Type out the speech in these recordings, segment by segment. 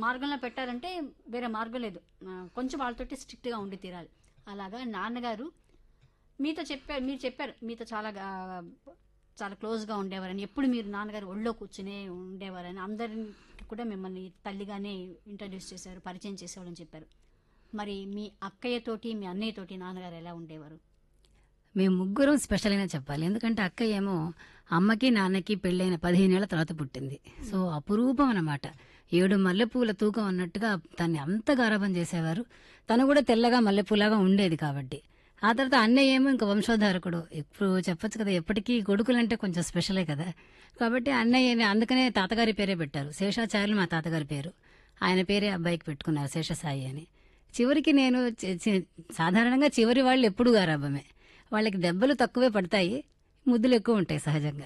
మార్గంలో పెట్టారంటే వేరే మార్గం లేదు ఆ, కొంచెం వాళ్ళతోటి స్ట్రిక్ట్గా ఉండి తీరాలి అలాగా నాన్నగారు మీతో చెప్పారు మీరు చెప్పారు మీతో చాలా గా- చాలా క్లోజ్గా ఉండేవారని ఎప్పుడు మీరు నాన్నగారు ఒళ్ళో కూర్చునే ఉండేవారని అందరిని కూడా మిమ్మల్ని తల్లిగానే ఇంట్రడ్యూస్ చేశారు పరిచయం చేసేవారని చెప్పారు మరి మీ అక్కయ్యతోటి మీ అన్నయ్యతోటి నాన్నగారు ఎలా ఉండేవారు మేము ముగ్గురం స్పెషల్ అయినా చెప్పాలి ఎందుకంటే అక్క ఏమో అమ్మకి నాన్నకి పెళ్ళైన పదిహేనేళ్ల తర్వాత పుట్టింది సో అపురూపం అన్నమాట ఏడు మల్లెపూల తూకం అన్నట్టుగా తన్ని అంత గారాబం చేసేవారు తను కూడా తెల్లగా మల్లెపూలాగా ఉండేది కాబట్టి ఆ తర్వాత అన్నయ్య ఏమో ఇంకా వంశోద్ధారకుడు ఇప్పుడు చెప్పొచ్చు కదా ఎప్పటికీ కొడుకులంటే కొంచెం స్పెషలే కదా కాబట్టి అన్నయ్య అందుకనే తాతగారి పేరే పెట్టారు శేషాచార్యులు మా తాతగారి పేరు ఆయన పేరే అబ్బాయికి పెట్టుకున్నారు శేషసాయి అని చివరికి నేను చి- చి- సాధారణంగా చివరి వాళ్ళు ఎప్పుడు గారాబమే వాళ్ళకి దెబ్బలు తక్కువే పడతాయి ముద్దులు ఎక్కువ ఉంటాయి సహజంగా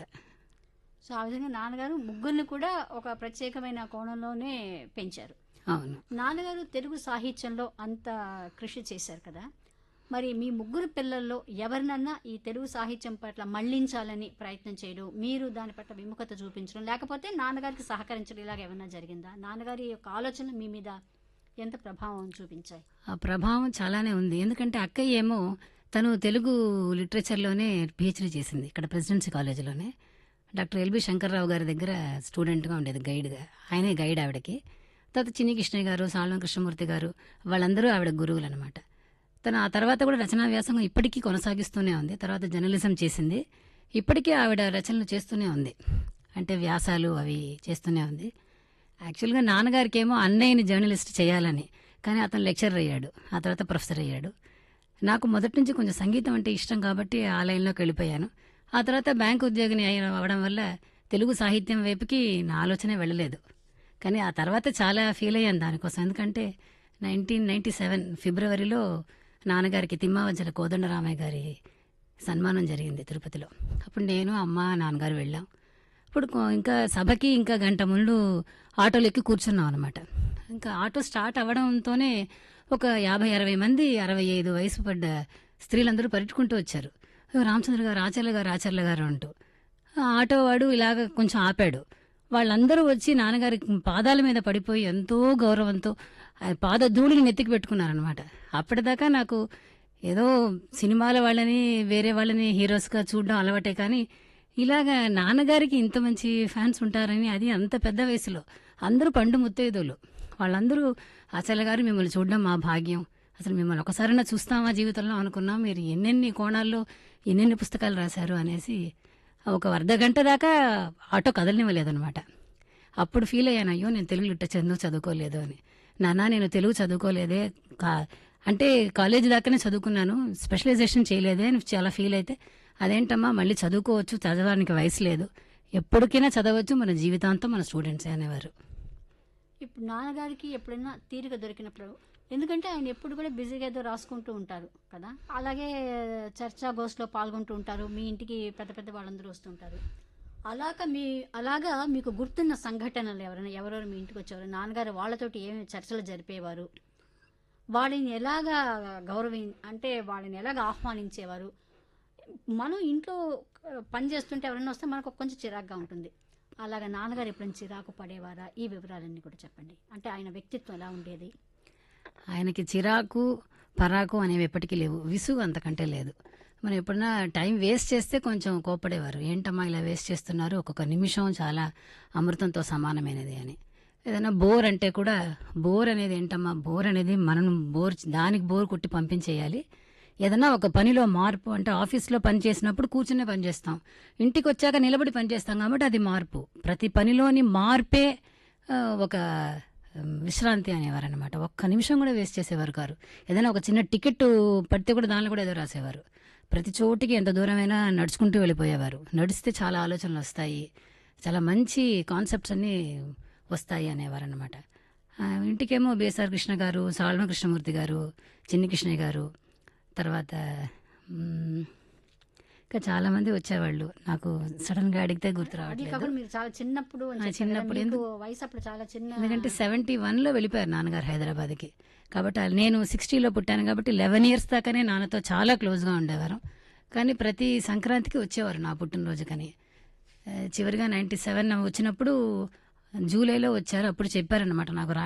సో ఆ విధంగా నాన్నగారు ముగ్గురిని కూడా ఒక ప్రత్యేకమైన కోణంలోనే పెంచారు అవును నాన్నగారు తెలుగు సాహిత్యంలో అంత కృషి చేశారు కదా మరి మీ ముగ్గురు పిల్లల్లో ఎవరినన్నా ఈ తెలుగు సాహిత్యం పట్ల మళ్లించాలని ప్రయత్నం చేయడం మీరు దాని పట్ల విముఖత చూపించడం లేకపోతే నాన్నగారికి సహకరించడం ఇలాగ ఏమన్నా జరిగిందా నాన్నగారి యొక్క ఆలోచనలు మీ మీద ఎంత ప్రభావం చూపించాయి ఆ ప్రభావం చాలానే ఉంది ఎందుకంటే అక్కయ్య ఏమో తను తెలుగు లిటరేచర్లోనే పిహెచ్డీ చేసింది ఇక్కడ ప్రెసిడెన్సీ కాలేజీలోనే డాక్టర్ ఎల్బి శంకర్రావు గారి దగ్గర స్టూడెంట్గా ఉండేది గైడ్గా ఆయనే గైడ్ ఆవిడకి తర్వాత చిన్ని కృష్ణయ్య గారు సాల్వం కృష్ణమూర్తి గారు వాళ్ళందరూ ఆవిడ గురువులు అనమాట తను ఆ తర్వాత కూడా రచనా వ్యాసంగం ఇప్పటికీ కొనసాగిస్తూనే ఉంది తర్వాత జర్నలిజం చేసింది ఇప్పటికీ ఆవిడ రచనలు చేస్తూనే ఉంది అంటే వ్యాసాలు అవి చేస్తూనే ఉంది యాక్చువల్గా నాన్నగారికి ఏమో అన్నయ్యని జర్నలిస్ట్ చేయాలని కానీ అతను లెక్చరర్ అయ్యాడు ఆ తర్వాత ప్రొఫెసర్ అయ్యాడు నాకు మొదటి నుంచి కొంచెం సంగీతం అంటే ఇష్టం కాబట్టి ఆ లైన్లోకి వెళ్ళిపోయాను ఆ తర్వాత బ్యాంక్ ఉద్యోగిని అయిన అవడం వల్ల తెలుగు సాహిత్యం వైపుకి నా ఆలోచనే వెళ్ళలేదు కానీ ఆ తర్వాత చాలా ఫీల్ అయ్యాను దానికోసం ఎందుకంటే నైన్టీన్ నైన్టీ సెవెన్ ఫిబ్రవరిలో నాన్నగారికి తిమ్మావజ్జల కోదండరామయ్య గారి సన్మానం జరిగింది తిరుపతిలో అప్పుడు నేను అమ్మ నాన్నగారు వెళ్ళాం ఇప్పుడు కొ- ఇంకా సభకి ఇంకా గంట ముందు ఆటోలు ఎక్కి కూర్చున్నాం అనమాట ఇంకా ఆటో స్టార్ట్ అవ్వడంతోనే ఒక యాభై అరవై మంది అరవై ఐదు వయసు పడ్డ స్త్రీలందరూ పరిగెట్టుకుంటూ వచ్చారు "ఓ, రామచంద్ర గారు ఆచార్య గారు ఆచార్య గారు అంటూ ఆ ఆటో వాడు ఇలాగ కొంచెం ఆపాడు వాళ్ళందరూ వచ్చి నాన్నగారి పాదాల మీద పడిపోయి ఎంతో గౌరవంతో ఆ పాద ధూళిని నెత్తికి పెట్టుకున్నారనమాట అప్పటిదాకా నాకు ఏదో సినిమాల వాళ్ళని వేరే వాళ్ళని హీరోస్గా చూడడం అలవాటే కానీ ఇలాగా నాన్నగారికి ఇంత మంచి ఫ్యాన్స్ ఉంటారని అది అంత పెద్ద వయసులో అందరూ పండు ముత్తైదులు వాళ్ళందరూ ఆచార్య గారు మిమ్మల్ని చూడడం మా భాగ్యం అసలు మిమ్మల్ని ఒకసారైనా చూస్తామా జీవితంలో అనుకున్నాం మీరు ఎన్నెన్ని కోణాల్లో ఎన్నెన్ని పుస్తకాలు రాశారు అనేసి ఒక అర్ధ గంట దాకా ఆటో కదలనివ్వలేదనమాట అప్పుడు ఫీల్ అయ్యాను అయ్యో నేను తెలుగు లిటరేచర్ ఎందుకు చదువుకోలేదు అని నాన్న నేను తెలుగు చదువుకోలేదే కా అంటే కాలేజీ దాకానే చదువుకున్నాను స్పెషలైజేషన్ చేయలేదే అని చాలా ఫీల్ అయితే అదేంటమ్మా మళ్ళీ చదువుకోవచ్చు చదవడానికి వయసు లేదు ఎప్పటికైనా చదవచ్చు మన జీవితాంతం మన స్టూడెంట్సే అనేవారు ఇప్పుడు నాన్నగారికి ఎప్పుడైనా తీరిక దొరికినప్పుడు ఎందుకంటే ఆయన ఎప్పుడు కూడా బిజీగా ఏదో రాసుకుంటూ ఉంటారు కదా అలాగే చర్చా గోష్లో పాల్గొంటూ ఉంటారు మీ ఇంటికి పెద్ద పెద్ద వాళ్ళందరూ వస్తుంటారు అలాగా మీ అలాగా మీకు గుర్తున్న సంఘటనలు ఎవరైనా ఎవరెవరు మీ ఇంటికి వచ్చేవారు నాన్నగారు వాళ్ళతోటి ఏమి చర్చలు జరిపేవారు వాళ్ళని ఎలాగా గౌరవి అంటే వాళ్ళని ఎలాగ ఆహ్వానించేవారు మనం ఇంట్లో ఆ, పని చేస్తుంటే ఎవరైనా వస్తే మనకు కొంచెం చిరాగ్గా ఉంటుంది అలాగా నాన్నగారు ఎప్పుడైనా చిరాకు పడేవారా ఈ వివరాలన్నీ కూడా చెప్పండి అంటే ఆయన వ్యక్తిత్వం ఎలా ఉండేది ఆయనకి చిరాకు పరాకు అనేవి ఎప్పటికీ లేవు విసుగు అంతకంటే లేదు మనం ఎప్పుడన్నా టైం వేస్ట్ చేస్తే కొంచెం కోపడేవారు ఏంటమ్మా ఇలా వేస్ట్ చేస్తున్నారు ఒక్కొక్క నిమిషం చాలా అమృతంతో సమానమైనది అని ఏదైనా బోర్ అంటే కూడా బోర్ అనేది ఏంటమ్మా బోర్ అనేది మనం బోర్ దానికి బోర్ కొట్టి పంపించేయాలి ఏదైనా ఒక పనిలో మార్పు అంటే ఆఫీస్లో పని చేసినప్పుడు కూర్చునే పని చేస్తాం ఇంటికి వచ్చాక నిలబడి పని చేస్తాం కాబట్టి అది మార్పు ప్రతి పనిలోని మార్పే ఆ, ఒక ఉమ్, విశ్రాంతి అనేవారు అనమాట ఒక్క నిమిషం కూడా వేస్ట్ చేసేవారు కారు ఏదైనా ఒక చిన్న టికెట్ పడితే కూడా దానిలో కూడా ఏదో రాసేవారు ప్రతి చోటికి ఎంత దూరమైనా నడుచుకుంటూ వెళ్ళిపోయేవారు నడిస్తే చాలా ఆలోచనలు వస్తాయి చాలా మంచి కాన్సెప్ట్స్ అన్నీ వస్తాయి అనేవారు అనమాట ఇంటికేమో బేసార్ కృష్ణ గారు సాల్వ కృష్ణమూర్తి గారు చిన్ని కృష్ణయ్య గారు తర్వాత మ్, ఇంకా చాలా మంది వచ్చేవాళ్ళు నాకు సడన్ గా అడిగితే గుర్తు అది రావట్లేదు కాకుండా మీరు చాలా చిన్నప్పుడు అని ఆ, చెప్పారు కదా, చిన్నప్పుడు మీకు ఎందుకు? వయసు అప్పుడు చాలా చిన్న ఎందుకంటే సెవెంటీ వన్లో వెళ్ళిపోయారు నాన్నగారు హైదరాబాద్కి కాబట్టి ఆ- నేను సిక్స్టీలో పుట్టాను కాబట్టి లెవెన్ ఇయర్స్ దాకానే నాన్నతో చాలా క్లోజ్గా ఉండేవారు కానీ ప్రతి సంక్రాంతికి వచ్చేవారు నా పుట్టినరోజుకని ఆ, చివరిగా నైంటీ సెవెన్ వచ్చినప్పుడు జూలైలో వచ్చారు అప్పుడు చెప్పారనమాట నాకు